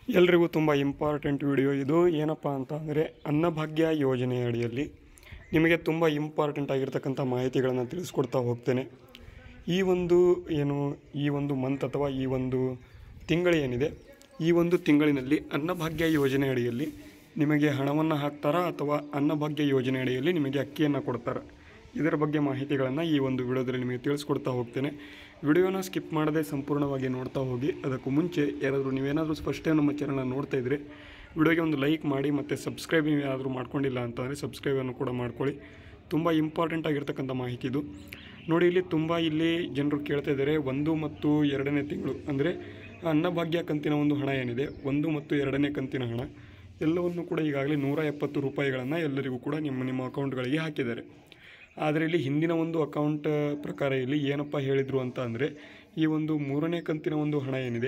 ಎಲ್ರಿಗೂ ತುಂಬ important video ಇದು ಏನಪ್ಪ ಅಂತ ಅಂದರೆ ಅನ್ನಭಾಗ್ಯ ಯೋಜನೆ ಅಡಿಯಲ್ಲಿ ನಿಮಗೆ ತುಂಬ ಇಂಪಾರ್ಟೆಂಟ್ ಆಗಿರ್ತಕ್ಕಂಥ ಮಾಹಿತಿಗಳನ್ನು ತಿಳಿಸ್ಕೊಡ್ತಾ ಹೋಗ್ತೇನೆ ಈ ಒಂದು ಏನು ಈ ಒಂದು ಮಂತ್ ಅಥವಾ ಈ ಒಂದು ತಿಂಗಳು ಏನಿದೆ ಈ ಒಂದು ತಿಂಗಳಿನಲ್ಲಿ ಅನ್ನಭಾಗ್ಯ ಯೋಜನೆ ಅಡಿಯಲ್ಲಿ ನಿಮಗೆ ಹಣವನ್ನು ಹಾಕ್ತಾರಾ ಅಥವಾ ಅನ್ನಭಾಗ್ಯ ಯೋಜನೆ ಅಡಿಯಲ್ಲಿ ನಿಮಗೆ ಅಕ್ಕಿಯನ್ನು ಕೊಡ್ತಾರಾ ಇದರ ಬಗ್ಗೆ ಮಾಹಿತಿಗಳನ್ನು ಈ ಒಂದು ವಿಡಿಯೋದಲ್ಲಿ ನಿಮಗೆ ತಿಳಿಸ್ಕೊಡ್ತಾ ಹೋಗ್ತೇನೆ ವಿಡಿಯೋನ ಸ್ಕಿಪ್ ಮಾಡದೆ ಸಂಪೂರ್ಣವಾಗಿ ನೋಡ್ತಾ ಹೋಗಿ ಅದಕ್ಕೂ ಮುಂಚೆ ಯಾರಾದರೂ ನೀವೇನಾದರೂ ಫಸ್ಟ್ ಟೈಮ್ ನಮ್ಮ ಚಾನಲ್ನ ನೋಡ್ತಾ ಇದ್ದರೆ ವಿಡಿಯೋಗೆ ಒಂದು ಲೈಕ್ ಮಾಡಿ ಮತ್ತು ಸಬ್ಸ್ಕ್ರೈಬ್ ನೀವು ಯಾರಾದರೂ ಮಾಡ್ಕೊಂಡಿಲ್ಲ ಅಂತಂದರೆ ಸಬ್ಸ್ಕ್ರೈಬನ್ನು ಕೂಡ ಮಾಡ್ಕೊಳ್ಳಿ ತುಂಬ ಇಂಪಾರ್ಟೆಂಟ್ ಆಗಿರ್ತಕ್ಕಂಥ ಮಾಹಿತಿ ಇದು ನೋಡಿ ಇಲ್ಲಿ ತುಂಬ ಇಲ್ಲಿ ಜನರು ಕೇಳ್ತಾ ಇದ್ದಾರೆ ಒಂದು ಮತ್ತು ಎರಡನೇ ತಿಂಗಳು ಅಂದರೆ ಅನ್ನಭಾಗ್ಯ ಕಂತಿನ ಒಂದು ಹಣ ಏನಿದೆ ಒಂದು ಮತ್ತು ಎರಡನೇ ಕಂತಿನ ಹಣ ಎಲ್ಲವನ್ನು ಕೂಡ ಈಗಾಗಲೇ ನೂರ ಎಪ್ಪತ್ತು ರೂಪಾಯಿಗಳನ್ನು ಎಲ್ಲರಿಗೂ ಕೂಡ ನಿಮ್ಮ ನಿಮ್ಮ ಅಕೌಂಟ್ಗಳಿಗೆ ಹಾಕಿದ್ದಾರೆ ಆದರೆ ಇಲ್ಲಿ ಹಿಂದಿನ ಒಂದು ಅಕೌಂಟ್ ಪ್ರಕಾರ ಇಲ್ಲಿ ಏನಪ್ಪ ಹೇಳಿದರು ಅಂತ ಅಂದರೆ ಈ ಒಂದು ಮೂರನೇ ಕಂತಿನ ಒಂದು ಹಣ ಏನಿದೆ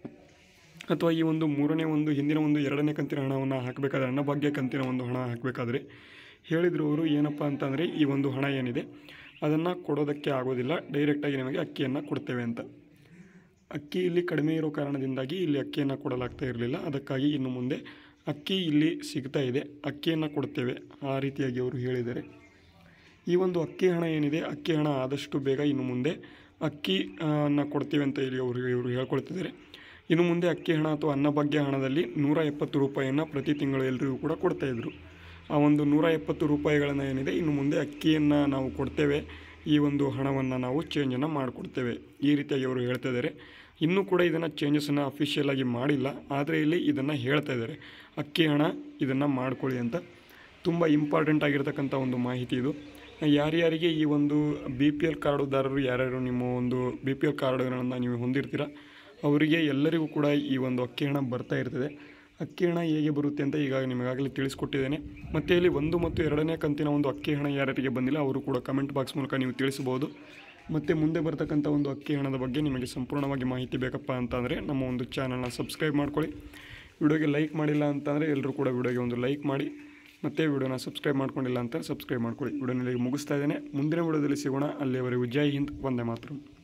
ಅಥವಾ ಈ ಒಂದು ಮೂರನೇ ಒಂದು ಹಿಂದಿನ ಒಂದು ಎರಡನೇ ಕಂತಿನ ಹಣವನ್ನು ಹಾಕಬೇಕಾದ್ರೆ ಅನ್ನಭಾಗ್ಯ ಕಂತಿನ ಒಂದು ಹಣ ಹಾಕಬೇಕಾದ್ರೆ ಹೇಳಿದ್ರು ಅವರು ಏನಪ್ಪ ಅಂತಂದರೆ ಈ ಒಂದು ಹಣ ಏನಿದೆ ಅದನ್ನು ಕೊಡೋದಕ್ಕೆ ಆಗೋದಿಲ್ಲ ಡೈರೆಕ್ಟಾಗಿ ನಿಮಗೆ ಅಕ್ಕಿಯನ್ನು ಕೊಡ್ತೇವೆ ಅಂತ ಅಕ್ಕಿ ಇಲ್ಲಿ ಕಡಿಮೆ ಇರೋ ಕಾರಣದಿಂದಾಗಿ ಇಲ್ಲಿ ಅಕ್ಕಿಯನ್ನು ಕೊಡಲಾಗ್ತಾ ಇರಲಿಲ್ಲ ಅದಕ್ಕಾಗಿ ಇನ್ನು ಮುಂದೆ ಅಕ್ಕಿ ಇಲ್ಲಿ ಸಿಗ್ತಾ ಇದೆ ಅಕ್ಕಿಯನ್ನು ಕೊಡ್ತೇವೆ ಆ ರೀತಿಯಾಗಿ ಅವರು ಹೇಳಿದ್ದಾರೆ ಈ ಒಂದು ಅಕ್ಕಿ ಹಣ ಏನಿದೆ ಅಕ್ಕಿ ಹಣ ಆದಷ್ಟು ಬೇಗ ಇನ್ನು ಮುಂದೆ ಅಕ್ಕಿ ಆ, ಅನ್ನ ಕೊಡ್ತೀವಿ ಅಂತ ಇಲ್ಲಿ ಅವರು ಇವರು ಹೇಳ್ಕೊಳ್ತಿದ್ದಾರೆ ಇನ್ನು ಮುಂದೆ ಅಕ್ಕಿ ಹಣ ಅಥವಾ ಅನ್ನಭಾಗ್ಯ ಹಣದಲ್ಲಿ ನೂರ ಎಪ್ಪತ್ತು ರೂಪಾಯಿಯನ್ನು ಪ್ರತಿ ತಿಂಗಳು ಎಲ್ಲರಿಗೂ ಕೂಡ ಕೊಡ್ತಾಯಿದ್ರು ಆ ಒಂದು ನೂರ ಎಪ್ಪತ್ತು ರೂಪಾಯಿಗಳನ್ನು ಏನಿದೆ ಇನ್ನು ಮುಂದೆ ಅಕ್ಕಿಯನ್ನು ನಾವು ಕೊಡ್ತೇವೆ ಈ ಒಂದು ಹಣವನ್ನು ನಾವು ಚೇಂಜನ್ನು ಮಾಡಿಕೊಡ್ತೇವೆ ಈ ರೀತಿಯಾಗಿ ಅವರು ಹೇಳ್ತಾ ಇದ್ದಾರೆ ಇನ್ನೂ ಕೂಡ ಇದನ್ನು ಚೇಂಜಸನ್ನು ಅಫಿಷಿಯಲ್ ಆಗಿ ಮಾಡಿಲ್ಲ ಆದರೆ ಇಲ್ಲಿ ಇದನ್ನು ಹೇಳ್ತಾ ಇದ್ದಾರೆ ಅಕ್ಕಿ ಹಣ ಇದನ್ನು ಮಾಡ್ಕೊಳ್ಳಿ ಅಂತ ತುಂಬ ಇಂಪಾರ್ಟೆಂಟ್ ಆಗಿರ್ತಕ್ಕಂಥ ಒಂದು ಮಾಹಿತಿ ಇದು ಯಾರ್ಯಾರಿಗೆ ಈ ಒಂದು ಬಿ ಪಿ ಎಲ್ ಕಾರ್ಡುದಾರರು ಯಾರ್ಯಾರು ನಿಮ್ಮ ಒಂದು ಬಿ ಪಿ ಎಲ್ ಕಾರ್ಡ್ಗಳನ್ನು ನೀವು ಹೊಂದಿರ್ತೀರ ಅವರಿಗೆ ಎಲ್ಲರಿಗೂ ಕೂಡ ಈ ಒಂದು ಅಕ್ಕಿ ಹಣ ಬರ್ತಾ ಇರ್ತದೆ ಅಕ್ಕಿ ಹಣ ಹೇಗೆ ಬರುತ್ತೆ ಅಂತ ಈಗ ನಿಮಗಾಗಲೇ ತಿಳಿಸ್ಕೊಟ್ಟಿದ್ದೇನೆ ಮತ್ತು ಇಲ್ಲಿ ಒಂದು ಮತ್ತು ಎರಡನೇ ಕಂತಿನ ಒಂದು ಅಕ್ಕಿ ಹಣ ಯಾರ್ಯಾರಿಗೆ ಬಂದಿಲ್ಲ ಅವರು ಕೂಡ ಕಮೆಂಟ್ ಬಾಕ್ಸ್ ಮೂಲಕ ನೀವು ತಿಳಿಸ್ಬೋದು ಮತ್ತು ಮುಂದೆ ಬರ್ತಕ್ಕಂಥ ಒಂದು ಅಕ್ಕಿ ಹಣದ ಬಗ್ಗೆ ನಿಮಗೆ ಸಂಪೂರ್ಣವಾಗಿ ಮಾಹಿತಿ ಬೇಕಪ್ಪ ಅಂತಂದರೆ ನಮ್ಮ ಒಂದು ಚಾನಲ್ನ ಸಬ್ಸ್ಕ್ರೈಬ್ ಮಾಡ್ಕೊಳ್ಳಿ ವಿಡಿಯೋಗೆ ಲೈಕ್ ಮಾಡಿಲ್ಲ ಅಂತಂದರೆ ಎಲ್ಲರೂ ಕೂಡ ವಿಡಿಯೋಗೆ ಒಂದು ಲೈಕ್ ಮಾಡಿ ಮತ್ತು ವಿಡಿಯೋನ ಸಬ್ಸ್ಕ್ರೈಬ್ ಮಾಡ್ಕೊಂಡಿಲ್ಲ ಅಂತ ಸಬ್ಸ್ಕ್ರೈಬ್ ಮಾಡ್ಕೊಳ್ಳಿ ವಿಡಿಯೋನಲ್ಲಿ ಮುಗಿಸ್ತಾ ಇದ್ದೇನೆ ಮುಂದಿನ ವಿಡಿಯೋದಲ್ಲಿ ಸಿಗೋಣ ಅಲ್ಲಿಯವರೆಗೂ ಜೈ ಹಿಂದ್ ಒಂದೇ ಮಾತ್ರ